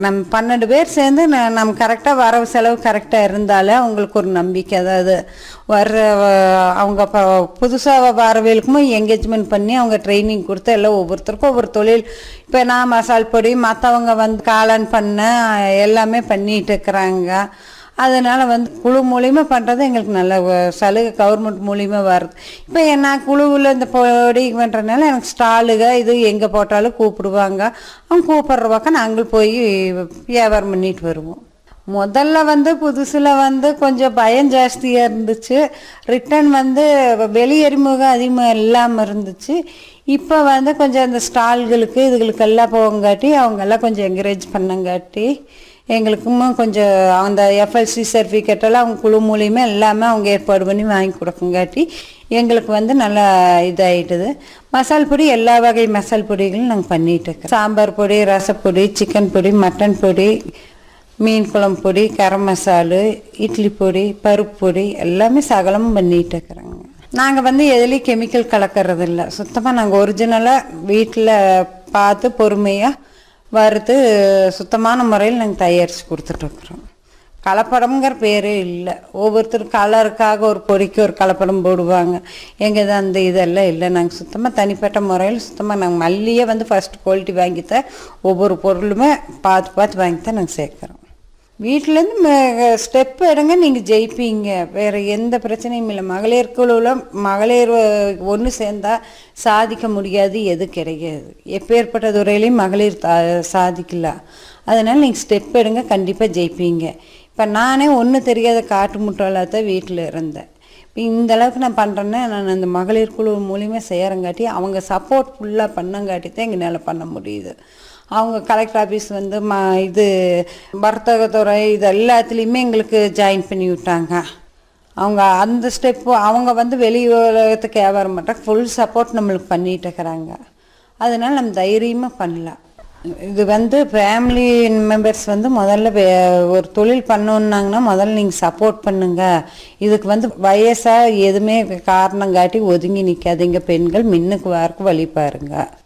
நம்ம பன்னெண்டு பேர் சேர்ந்து ந- நம்ம கரெக்டாக வரவு செலவு கரெக்டாக இருந்தாலே அவங்களுக்கு ஒரு நம்பிக்கை அதாவது வர்ற அஹ், அவங்க இப்போ புதுசாக வரவேலுக்குமே என்கேஜ்மெண்ட் பண்ணி அவங்க ட்ரைனிங் கொடுத்து எல்லாம் ஒவ்வொருத்தருக்கும் ஒவ்வொரு தொழில் இப்போ நான் மசால் பொடி மற்றவங்க வந்து காளான் பண்ண எல்லாமே பண்ணிட்டு இருக்கிறாங்க அதனால் வந்து குழு மூலியமாக பண்ணுறது எங்களுக்கு நல்ல வ- சலுகை கவர்மெண்ட் மூலியமா வருது இப்போ நான் குழுவில் இந்த பொடி பண்ணுறதுனால எனக்கு ஸ்டாலுக இது எங்கே போட்டாலும் கூப்பிடுவாங்க அவங்க கூப்பிட்ற பக்கம் நாங்கள் போய் வியாபாரம் பண்ணிட்டு வருவோம் முதல்ல வந்து புதுசில் வந்து கொஞ்சம் பயம் ஜாஸ்தியாக இருந்துச்சு ரிட்டர்ன் வந்து வெளியறிமுகம் அதிகமாக இல்லாமல் இருந்துச்சு இப்போ வந்து கொஞ்சம் அந்த ஸ்டால்களுக்கு இதுகளுக்கெல்லாம் போகங்காட்டி அவங்கெல்லாம் கொஞ்சம் என்கரேஜ் பண்ணங்காட்டி எங்களுக்கும் கொஞ்சம் அந்த எஃப்எல்சி சர்டிஃபிகேட் எல்லாம் அவங்க குழு மூலியமாக எல்லாமே அவங்க ஏற்பாடு பண்ணி வாங்கி கொடுக்கங்காட்டி எங்களுக்கு வந்து நல்லா இதாயிட்டுது மசால் பொடி எல்லா வகை மசால் பொடிகளும் நாங்கள் பண்ணிட்டு இருக்கோம் சாம்பார் பொடி ரசப்பொடி சிக்கன் பொடி மட்டன் பொடி மீன் குழம்பு பொடி கரம் மசாலு இட்லி பொடி பருப்பு பொடி எல்லாமே சகலமும் பண்ணிட்டு இருக்கிறோங்க நாங்கள் வந்து எதுலேயும் கெமிக்கல் கலக்கிறது இல்லை சுத்தமாக நாங்கள் ஒரிஜினலாக வீட்டில் பார்த்து பொறுமையாக வறுத்து சுத்தமான முறையில் நாங்கள் தயாரித்து கொடுத்துட்ருக்குறோம் கலப்படம்ங்கிற பேரே இல்லை ஒவ்வொருத்தர் கலருக்காக ஒரு பொடிக்கு ஒரு கலப்படம் போடுவாங்க எங்கள் இது அந்த இதெல்லாம் இல்லை நாங்கள் சுத்தமாக தனிப்பட்ட முறையில் சுத்தமாக நாங்கள் மல்லியே வந்து ஃபஸ்ட் குவாலிட்டி வாங்கித்தான் ஒவ்வொரு பொருளுமே பார்த்து பார்த்து வாங்கித்தான் நாங்கள் சேர்க்குறோம் வீட்டிலேருந்து ஸ்டெப் எடுங்க நீங்கள் ஜெயிப்பீங்க வேறு எந்த பிரச்சனையும் இல்லை மகளிர் குழுவில் மகளிர் ஒன்று சேர்ந்தா சாதிக்க முடியாது எது கிடையாது எப்பேற்பட்ட துறையிலையும் மகளிர் தா சாதிக்கலாம் அதனால் நீங்கள் ஸ்டெப் எடுங்க கண்டிப்பாக ஜெயிப்பீங்க இப்போ நானே ஒன்றும் தெரியாத காட்டு முட்டாளாக தான் வீட்டில் இருந்தேன் இப்போ இந்த அளவுக்கு நான் பண்ணுறேன்னா நான் அந்த மகளிர் குழு மூலியமாக செய்கிறங்காட்டி அவங்க சப்போர்ட் ஃபுல்லாக பண்ணங்காட்டி தான் எங்களால் பண்ண முடியுது அவங்க கலெக்டர் ஆஃபீஸ் வந்து ம இது வர்த்தகத்துறை இது எல்லாத்துலேயுமே எங்களுக்கு ஜாயின் பண்ணி விட்டாங்க அவங்க அந்த ஸ்டெப்பு அவங்க வந்து வெளி உலகத்துக்கு வியாபாரம் பண்ணுறாங்க ஃபுல் சப்போர்ட் நம்மளுக்கு பண்ணிட்டு இருக்கிறாங்க அதனால நம்ம தைரியமாக பண்ணலாம் இது வந்து ஃபேமிலி மெம்பர்ஸ் வந்து முதல்ல வே- ஒரு தொழில் பண்ணணுன்னாங்கன்னா முதல்ல நீங்கள் சப்போர்ட் பண்ணுங்க இதுக்கு வந்து வயசாக எதுவுமே காரணம் காட்டி ஒதுங்கி நிற்காதீங்க பெண்கள் மின்னுக்கு வாருக்கு வழி பாருங்க